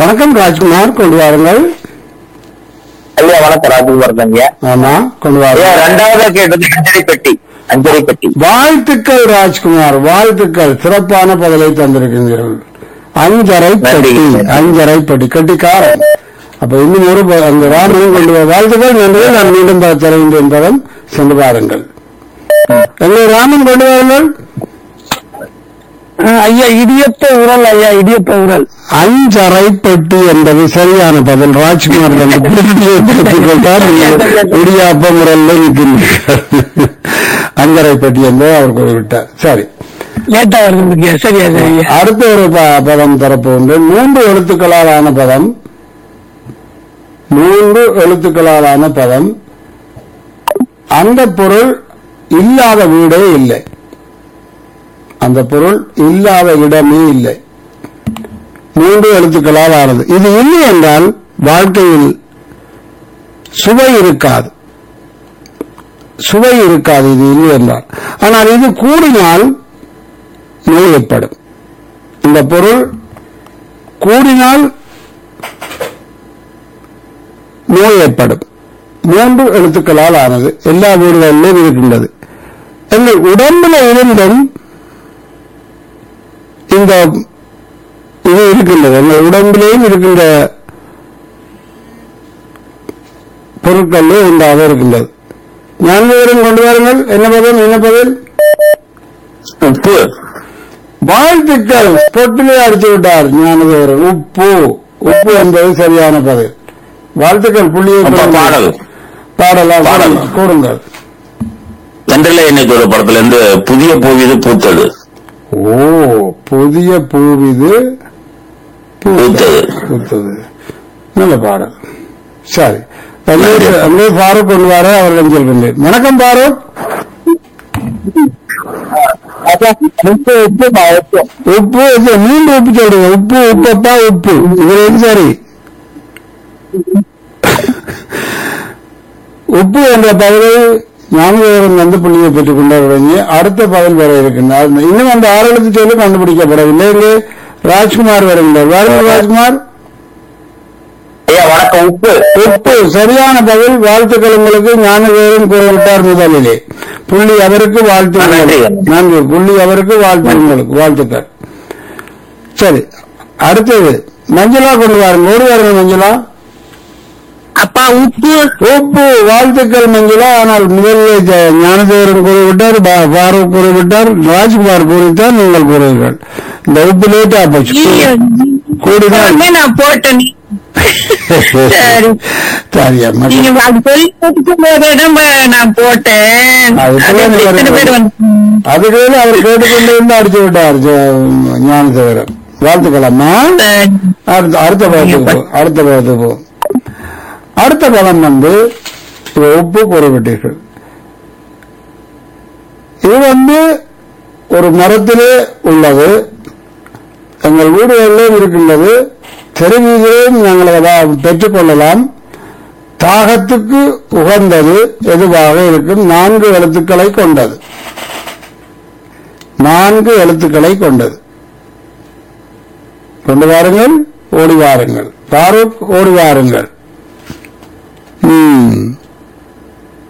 வணக்கம் ராஜ்குமார் கொண்டு வாருங்கள் ஐயா வணக்கம் ராஜ்குமார் ஐயா ஆமா கொண்டு ஐயா வாருங்கள் ரெண்டாவது கேட்டது அஞ்சரை பெட்டி அஞ்சரை பெட்டி வாழ்த்துக்கள் ராஜ்குமார் வாழ்த்துக்கள் சிறப்பான பதிலை தந்திருக்கின்றீர்கள் அஞ்சரை நன்றி. பெட்டி அஞ்சரை பெட்டி கட்டிக்காரன் அப்ப இன்னும் ஒரு ப- அந்த ராமனும் கொண்டு வா- வாழ்த்துக்கள் நன்றி நான் மீண்டும் தருகின்றேன் பதம் சென்று பாருங்கள் எங்களை ராமன் கொண்டு வாருங்கள் ஐயா இடியப்ப உரல் ஐயா இடியப்ப உரல் அஞ்சரை பெட்டி என்பது சரியான பதில் ராஜ்குமார் அந்த பெட்டியை பெற்றுக்கொண்டார் நீங்கள் இடியாப்ப முறையில் நிற்கின்றீர்கள் அஞ்சரை பெட்டி என்பதை அவர் குறிப்பிட்டார் சரி லேட்டா வருது சரியா சரியா அடுத்த ஒரு ப- பதம் தரப்போகின்றேன் மூன்று எழுத்துக்களால் ஆன பதம் மூன்று எழுத்துக்களால் ஆன பதம் அந்த பொருள் இல்லாத வீடே இல்லை அந்த பொருள் இல்லாத இடமே இல்லை மூன்று எழுத்துக்களால் ஆனது இது இல்லை என்றால் வாழ்க்கையில் சுவை இருக்காது சுவை இருக்காது இது இல்லை என்றால் ஆனால் இது கூடினால் நோய் ஏற்படும் இந்த பொருள் கூடினால் நோய் ஏற்படும் மூன்று எழுத்துக்களால் ஆனது எல்லா வீடுகளிலும் இருக்கின்றது எங்கள் உடம்புல இருந்தும் இந்த இது இருக்கின்றது எங்கள் உடம்பிலேயும் இருக்கின்ற பொருட்களிலே உண்டாக இருக்கின்றது ஞானவரம் கொண்டு வாருங்கள் என்ன பதில் என்ன பதில் உப்பு வாழ்த்துக்கள் பொட்டிலே அடித்து விட்டார் ஞானதேவரன் உப்பு உப்பு என்பது சரியான பதில் வாழ்த்துக்கள் புள்ளியை அப்ப பெறுங்கள். பாடல் பாடலா பாடல். கூறுங்கள் தென்றலை இன்னைக்கு ஒரு படத்துல இருந்து புதிய பூவிது பூத்தது ஓ புதிய பூவிது பூத்தது. பூத்தது நல்ல பாடல் சரி அங்கே அங்கே ஃபாரூக் கொண்டு வர அவரிடம் சொல்கின்றேன் வணக்கம் ஃபாரூக் உப்பு உப்பு உப்பு உப்பு இது மீண்டும் உப்பு சொல்றீங்க உப்பு உப்பப்பா உப்பு இதுல எது சரி உப்பு என்ற பதிலை ஞானதேவரன் வந்து புள்ளியை பெற்றுக் கொண்டாடுறீங்க அடுத்த பதில் வர இருக்கின்றார் இன்னும் அந்த ஆறு எழுத்து சொல்லி கண்டுபிடிக்கப்படவில்லை இங்கே ராஜ்குமார் வருகின்றார் வாருங்கள் ராஜ்குமார் ஐயா வணக்கம் உப்பு உப்பு சரியான பதில் வாழ்த்துக்கள் உங்களுக்கு ஞானதேவரன் கூறிவிட்டார் முதலிலே புள்ளி அவருக்கு வாழ்த்துக்கள் நன்றி. நன்றி புள்ளி அவருக்கு வாழ்த்து உங்களுக்கு வாழ்த்துக்கள் சரி அடுத்தது மஞ்சளா கொண்டு வாருங்க ஒரு வாருங்க மஞ்சளா அப்பா உப்பு உப்பு வாழ்த்துக்கள் மஞ்சளா ஆனால் முதலில் ஜ- ஞானதேவரன் கூறிவிட்டார் பா- ஃபாரூக் கூறிவிட்டார் ராஜ்குமார் கூறித்தான் நீங்கள் கூறுவீர்கள் இந்த உப்பு லேட்டா போச்சு கூடினால் உடனே நான் போட்டேன் சரி. சரி அம்மா நீங்க அது சொல்லி போட்டுக்கும் போதே தான் நான் போட்டேன் அது அது இப்பதான் எத்தனை பேர் வந்து அதுக்கு அவர் கேட்டுக்கொண்டு இருந்து அடிச்சு விட்டார் ஜ- ஞானதேவரன் வாழ்த்துக்கள் அம்மா சரி. அடுத்த அடுத்த பதத்துக்கு போ அடுத்த பதத்துக்கு போ அடுத்த பதம் வந்து இது உப்பு கூறப்பட்டீர்கள் இது வந்து ஒரு மரத்திலே உள்ளது எங்கள் வீடுகளிலும் இருக்கின்றது தெருவீதியிலும் நாங்கள் அதை பெற்றுக்கொள்ளலாம் தாகத்துக்கு உகந்தது எதுவாக இருக்கும் நான்கு எழுத்துக்களை கொண்டது நான்கு எழுத்துக்களை கொண்டது கொண்டு வாருங்கள் ஓடி வாருங்கள் ஃபாரூக் ஓடி வாருங்கள் ம்